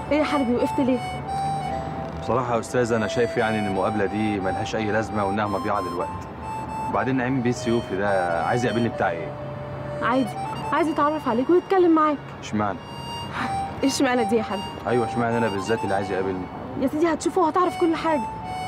ايه يا حربي وقفت ليه بصراحة يا أستاذ أنا شايف يعني إن المقابلة دي ملهاش أي لازمة وإنها مضيعة للوقت. وبعدين نعيم بيه سيوفي ده عايز يقابلني بتاع إيه؟ عادي عايز يتعرف عليك ويتكلم معاك اشمعنى؟ ايه اشمعنى دي يا حربي أيوه اشمعنى أنا بالذات اللي عايز يقابلني؟ يا سيدي هتشوفه وهتعرف كل حاجه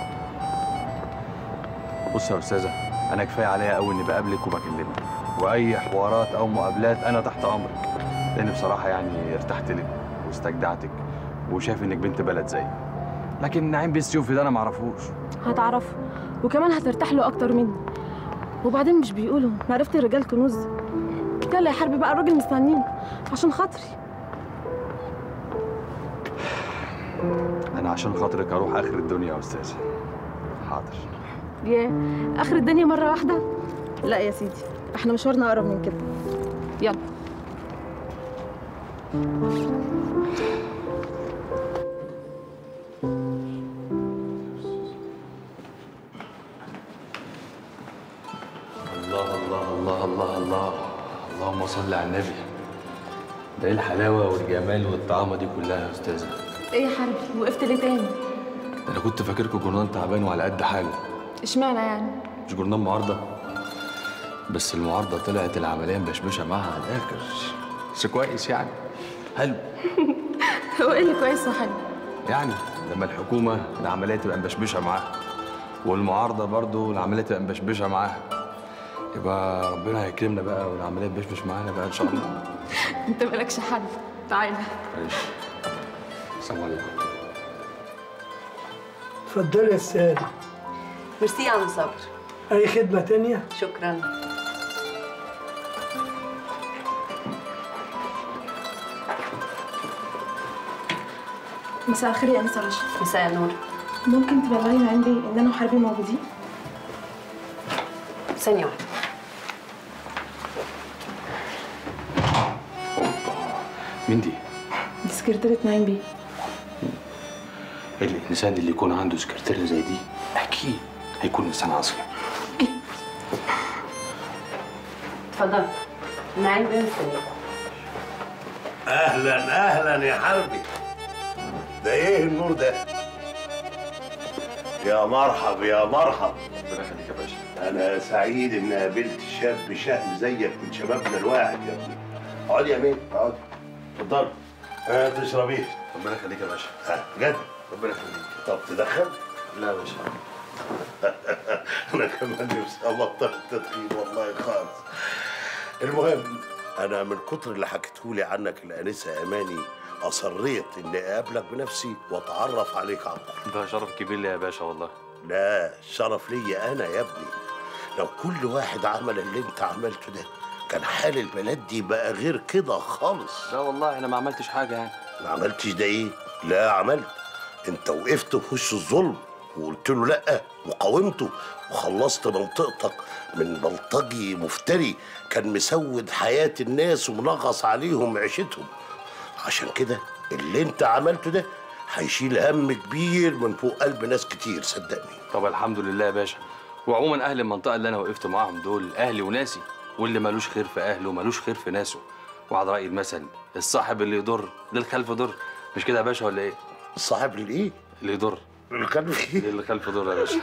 بص يا أستاذة أنا كفاية عليا قوي إني بقابلك وبكلمك. وأي حوارات أو مقابلات أنا تحت أمرك. لأن بصراحة يعني ارتحت لك واستجدعتك وشايف إنك بنت بلد زيي. لكن نعيم بيه سيوفي ده أنا معرفوش. هتعرفه وكمان هترتاح له اكتر مني وبعدين مش بيقولوا معرفة الرجال كنوز يلا يا حربي بقى الراجل مستنينا عشان خاطري أنا عشان خاطرك أروح آخر الدنيا يا أستاذة. حاضر. ياه اخر الدنيا مره واحده لا يا سيدي احنا مشوارنا اقرب من كده يلا الله الله الله الله الله اللهم صل على النبي ده ايه الحلاوه والجمال والطعامه دي كلها يا استاذه ايه يا حربي وقفت ليه تاني ده انا كنت فاكركم جورنال تعبان وعلى قد حاله اشمعنى يعني مش جورنال معارضه بس المعارضه طلعت العمليه مبشبشه معاها على الاخر بس كويس يعني حلو هو ايه اللي كويس وحلو يعني لما الحكومه العمليه تبقى مبشبشه معاها والمعارضه برضو العمليه تبقى مبشبشه معاها يبقى ربنا هيكرمنا بقى والعمليه تبشبش معانا بقى ان شاء الله انت مالكش حل تعالى معلش السلام عليكم اتفضلي يا استاذ ميرسي يا عم صبر اي خدمه تانية شكرا مساء الخير يا انسه رشا مساء النور ممكن تبلغينا عندي ان انا وحربي موجودين ثانية واحدة مين دي؟ دي سكرتيرة نايم بيه الإنسان اللي يكون عنده سكرتيرة زي دي أكيد هيكون إنسان عظيم اتفضل نعيم بيه مستنيكم اهلا اهلا يا حربي ده ايه النور ده يا مرحب يا مرحب ربنا يخليك يا باشا انا سعيد ان قابلت شاب شهم زيك من شبابنا الواحد يا ابني اقعد يا مين اقعد اتفضل ها تشرب ايه ربنا يخليك يا باشا ها جد ربنا يخليك طب تدخن لا يا باشا انا كمان نفسي ابطل التدخين والله خالص المهم انا من كتر اللي حكيتهولي عنك الانسه اماني اصريت اني اقابلك بنفسي واتعرف عليك عن قرب ده شرف كبير لي يا باشا والله لا الشرف ليا انا يا ابني لو كل واحد عمل اللي انت عملته ده كان حال البلد دي بقى غير كده خالص لا والله أنا ما عملتش حاجة يعني ما عملتش ده ايه لا عملت انت وقفت في وش الظلم وقلت له لا وقاومته وخلصت منطقتك من بلطجي مفتري كان مسود حياة الناس ومنغص عليهم عيشتهم عشان كده اللي انت عملته ده هيشيل هم كبير من فوق قلب ناس كتير صدقني طب الحمد لله يا باشا وعموما أهل المنطقة اللي أنا وقفت معاهم دول أهلي وناسي واللي ملوش خير في أهله ملوش خير في ناسه وعلى رأي المثل الصاحب اللي يضر للخلف ضر مش كده يا باشا ولا إيه؟ الصاحب للايه؟ اللي يضر الخلف للخلف ضر يا باشا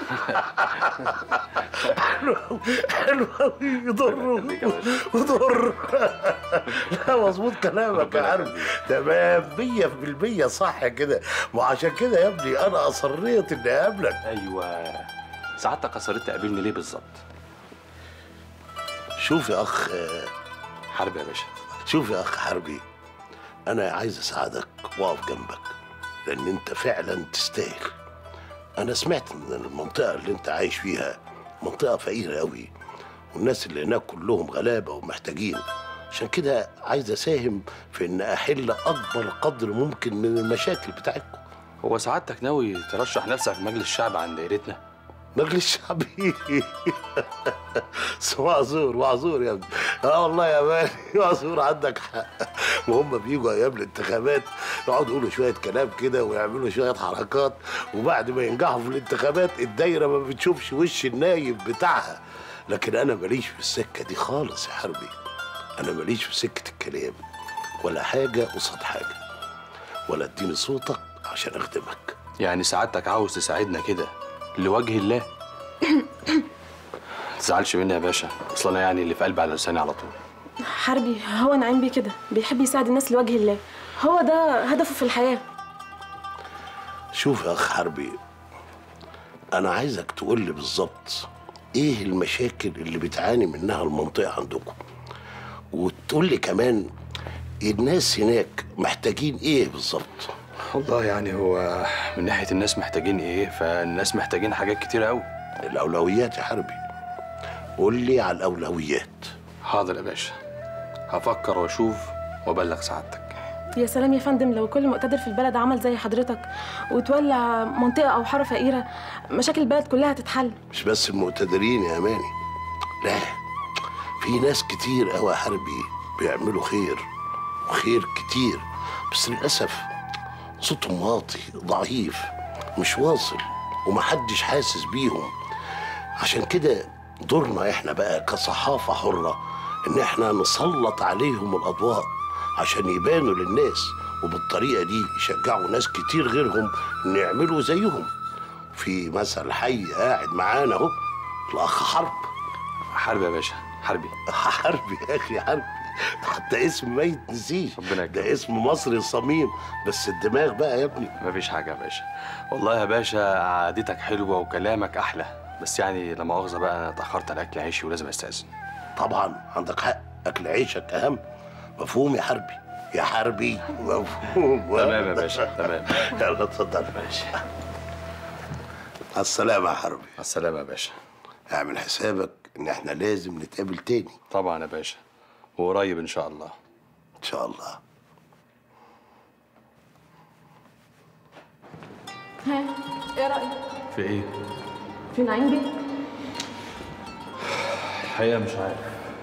حلو قوي يضر خليك يا باشا. وضر لا مظبوط كلامك يا ربنا عربي تمام مية في المية صح كده وعشان كده يا ابني أنا أصريت إني أقابلك أيوه سعادتك أصريت تقابلني ليه بالظبط؟ شوف يا أخ آه، حرب يا باشا شوف يا أخ حربي أنا عايز أساعدك وأقف جنبك لأن أنت فعلا تستاهل أنا سمعت إن المنطقة اللي أنت عايش فيها منطقة فقيرة أوي والناس اللي هناك كلهم غلابة ومحتاجين عشان كده عايز أساهم في إن أحل أكبر قدر ممكن من المشاكل بتاعتكم هو سعادتك ناوي ترشح نفسك في مجلس الشعب عن دايرتنا؟ مجلس شعبي معذور معذور يا ابني اه والله يا مان معذور عندك حق وهم بيجوا ايام الانتخابات يقعدوا يقولوا شويه كلام كده ويعملوا شويه حركات وبعد ما ينجحوا في الانتخابات الدايره ما بتشوفش وش النايب بتاعها لكن انا ماليش في السكه دي خالص يا حربي انا ماليش في سكه الكلام ولا حاجه قصاد حاجه ولا اديني صوتك عشان اخدمك يعني سعادتك عاوز تساعدنا كده لوجه الله تزعلش مني يا باشا اصل انا يعني اللي في قلبي على لساني على طول حربي هو نعيم بيه كده بيحب يساعد الناس لوجه الله هو ده هدفه في الحياه شوف يا اخ حربي انا عايزك تقول لي بالظبط ايه المشاكل اللي بتعاني منها المنطقه عندكم وتقول لي كمان الناس هناك محتاجين ايه بالظبط والله يعني هو من ناحيه الناس محتاجين ايه فالناس محتاجين حاجات كتيره قوي الاولويات يا حربي قول لي على الاولويات حاضر يا باشا هفكر واشوف وابلغ سعادتك يا سلام يا فندم لو كل مقتدر في البلد عمل زي حضرتك وتولع منطقه او حاره فقيره مشاكل البلد كلها تتحل مش بس المقتدرين يا اماني لا في ناس كتير قوي يا حربي بيعملوا خير وخير كتير بس للاسف صوتهم واطي ضعيف مش واصل ومحدش حاسس بيهم عشان كده دورنا احنا بقى كصحافة حرة ان احنا نسلط عليهم الاضواء عشان يبانوا للناس وبالطريقة دي يشجعوا ناس كتير غيرهم ان يعملوا زيهم في مثل حي قاعد معانا اهو الاخ حرب حربي يا باشا حربي حربي يا اخي حربي حتى اسم ما يتنسيش ربنا يكرمك. ده اسم مصري صميم بس الدماغ بقى يا ابني مفيش حاجه يا باشا والله يا باشا قعدتك حلوه وكلامك احلى بس يعني لا مؤاخذه بقى انا اتاخرت على اكل عيشي ولازم استاذن طبعا عندك حق اكل عيشك اهم مفهوم يا حربي يا حربي مفهوم تمام يا باشا تمام يلا اتفضل ماشي على السلامة يا حربي مع السلامه يا باشا اعمل حسابك ان احنا لازم نتقابل تاني طبعا يا باشا وقريب ان شاء الله ان شاء الله ها ايه رايك في ايه في نعيم بيه الحقيقه مش عارف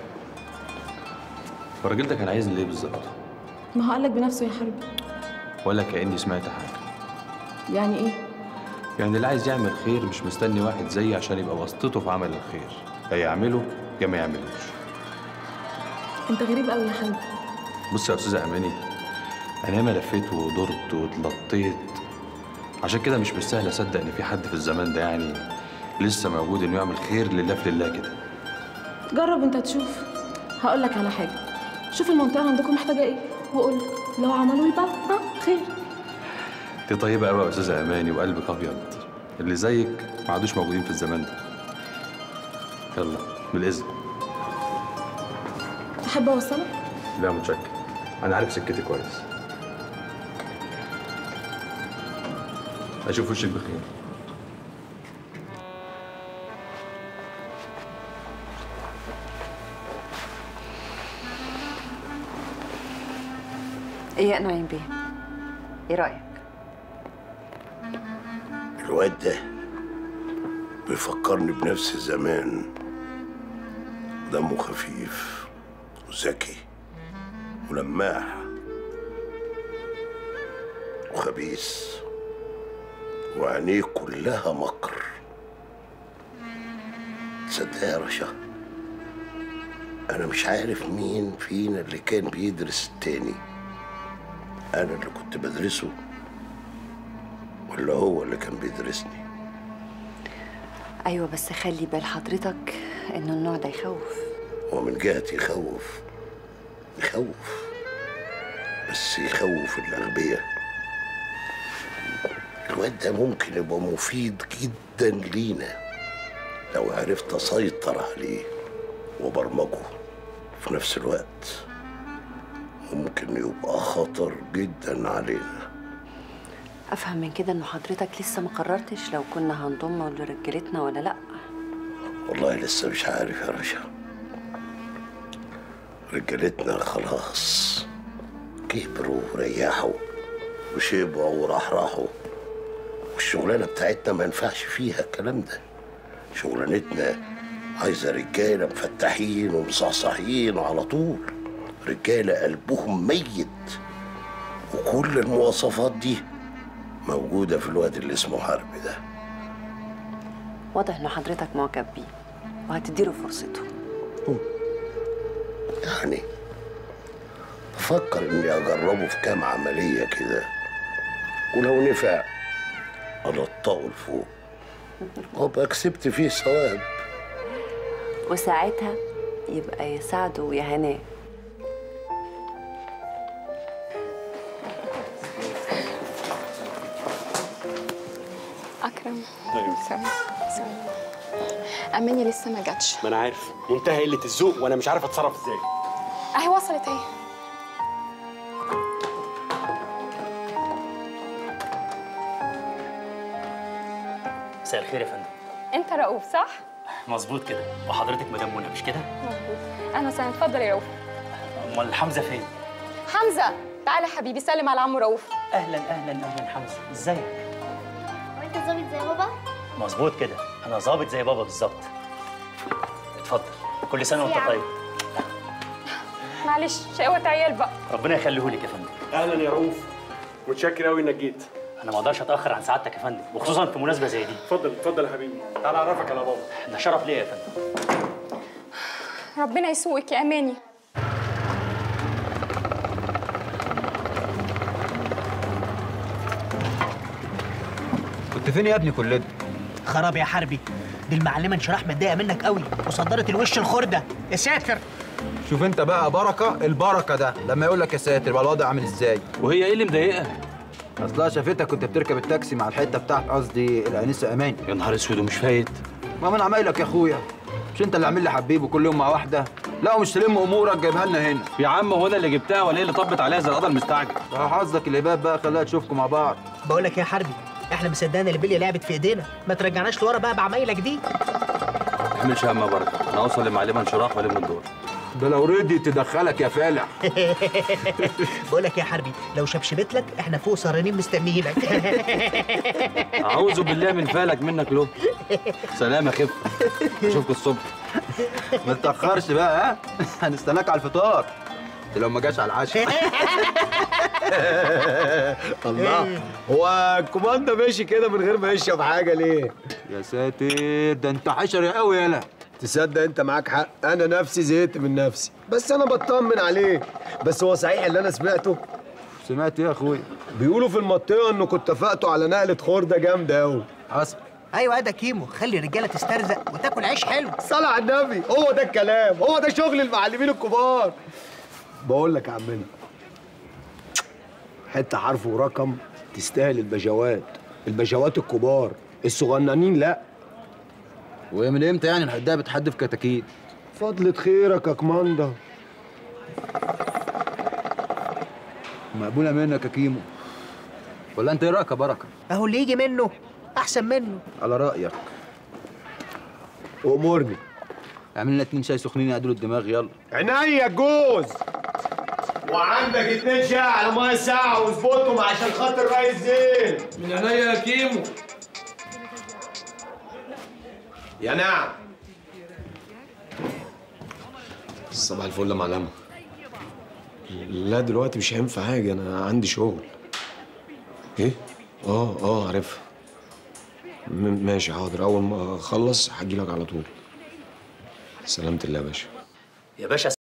الراجل ده كان عايزني ليه بالظبط ما هو قالك بنفسه يا حربي ولا كاني سمعت حاجه يعني ايه يعني اللي عايز يعمل خير مش مستني واحد زيي عشان يبقى واسطته في عمل الخير يا يعمله يا ما يعملوش انت غريب قوي يا حربي بص يا استاذه اماني انا ياما لفيت ودرت واتلطيت عشان كده مش بالسهل اصدق ان في حد في الزمان ده يعني لسه موجود انه يعمل خير لله في لله كده جرب انت تشوف هقول لك على حاجه شوف المنطقه عندكم محتاجه ايه وقول لو عملوا يبقى ها خير انت طيبه قوي يا استاذه اماني وقلبك ابيض اللي زيك ما عادوش موجودين في الزمان ده يلا بالاذن تحب اوصلك لا متشكر انا عارف سكتي كويس اشوف وشك بخير ايه يا نعيم بيه ايه رايك الواد ده بيفكرني بنفس زمان دمه خفيف وذكي ولماح وخبيث وعينيه كلها مكر تصدق يا رشا انا مش عارف مين فينا اللي كان بيدرس التاني انا اللي كنت بدرسه ولا هو اللي كان بيدرسني ايوه بس خلي بال حضرتك انه النوع ده يخوف ومن جهة يخوف يخوف بس يخوف الأغبياء الواد ده ممكن يبقى مفيد جدا لينا لو عرفت أسيطر عليه وبرمجه في نفس الوقت ممكن يبقى خطر جدا علينا افهم من كده انه حضرتك لسه ما قررتش لو كنا هنضم لرجالتنا ولا لا والله لسه مش عارف يا رشا رجالتنا خلاص كبروا وريحوا وشبعوا ورحرحوا والشغلانه بتاعتنا ما ينفعش فيها الكلام ده شغلانتنا عايزه رجاله مفتحين ومصحصحين على طول رجاله قلبهم ميت وكل المواصفات دي موجوده في الواد اللي اسمه حرب ده واضح انه حضرتك معجب بيه وهتديله فرصته يعني بفكر اني اجربه في كام عمليه كده ولو نفع انطقه لفوق وابقى كسبت فيه ثواب وساعتها يبقى يا سعد ويا هناه أكرم ثواني ثواني أماني لسه ما جاتش ما انا عارف منتهى قله الذوق وانا مش عارف اتصرف ازاي أهي وصلت أهي مساء الخير يا فندم أنت رؤوف صح؟ مظبوط كده وحضرتك مدام منى مش كده مظبوط أهلا وسهلا اتفضل يا رؤوف امال حمزه فين حمزة تعالى يا حبيبي سلم على عمو رؤوف اهلا اهلا اهلا حمزه ازيك وانت ظابط زي بابا؟ مظبوط كده انا ظابط زي بابا بالظبط اتفضل كل سنه وانت يا عم. طيب معلش شقوة عيال بقى ربنا يخليهولك يا فندم اهلا يا رؤوف متشكر قوي انك جيت انا ما اقدرش اتاخر عن سعادتك يا فندم وخصوصا في مناسبه زي دي اتفضل اتفضل يا حبيبي تعال اعرفك على بابا ده شرف ليا يا فندم ربنا يسوقك يا أماني كنت فين يا ابني كل ده؟ خراب يا حربي دي المعلمه انشراح متضايقه منك قوي وصدرت الوش الخرده يا ساتر شوف انت بقى بركه البركه ده لما يقول لك يا ساتر يبقى الوضع عامل ازاي؟ وهي ايه اللي مضايقها اصلها شافتك كنت بتركب التاكسي مع الحته بتاعت قصدي الانسه اماني يا نهار اسود ومش فايت ما من عمايلك يا اخويا مش انت اللي عامل لي حبيب وكل يوم مع واحده لا ومش تلم امورك جايبها لنا هنا يا عم هو انا اللي جبتها ولا هي اللي طبت عليها زي القضا المستعجل حظك الهباب بقى خليها تشوفكم مع بعض بقول لك يا حربي احنا مصدقنا البليه لعبت في ايدينا ما ترجعناش لورا بقى بعمايلك دي ما تحملش هم يا بركه انا اوصل لمعلمه انشراح والم الدور ده لو رضي تدخلك يا فالح بقول لك يا حربي لو شبشبت لك احنا فوق سهرانين مستنيينك اعوذ بالله من فالك منك له سلام يا خف اشوفكم الصبح ما تتاخرش بقى ها هنستناك على الفطار ده لو ما جاش على العشاء الله هو الكوماندا ماشي كده من غير ما يشرب حاجه ليه؟ يا ساتر ده انت حشري قوي يالا تصدق انت معاك حق انا نفسي زهقت من نفسي بس انا بطمن عليه بس هو صحيح اللي انا سمعته سمعت ايه يا اخويا بيقولوا في المنطقه انكم اتفقتوا على نقله خرده جامده قوي حصل ايوه ده كيمو خلي الرجاله تسترزق وتاكل عيش حلو صلى على النبي هو ده الكلام هو ده شغل المعلمين الكبار بقول لك يا عمنا حته حرف ورقم تستاهل البجوات البجوات الكبار الصغننين لا وهي من امتى يعني الحدايه بتحدف كتاكيت فضلة خيرك يا كماندا مقبوله منك يا كيمو ولا انت ايه رايك يا بركه اهو اللي يجي منه احسن منه على رايك امورني اعمل لنا اتنين شاي سخنين يعدلوا الدماغ يلا عينيا جوز وعندك اتنين شاي على ميه ساعة واظبطهم عشان خاطر رئيس زين من عينيا يا كيمو يا نعم صباح الفل يا معلمة لا دلوقتي مش هينفع حاجة أنا عندي شغل إيه؟ آه آه عارفها م- ماشي حاضر أول ما أخلص هجيلك على طول سلامة الله يا باشا يا باشا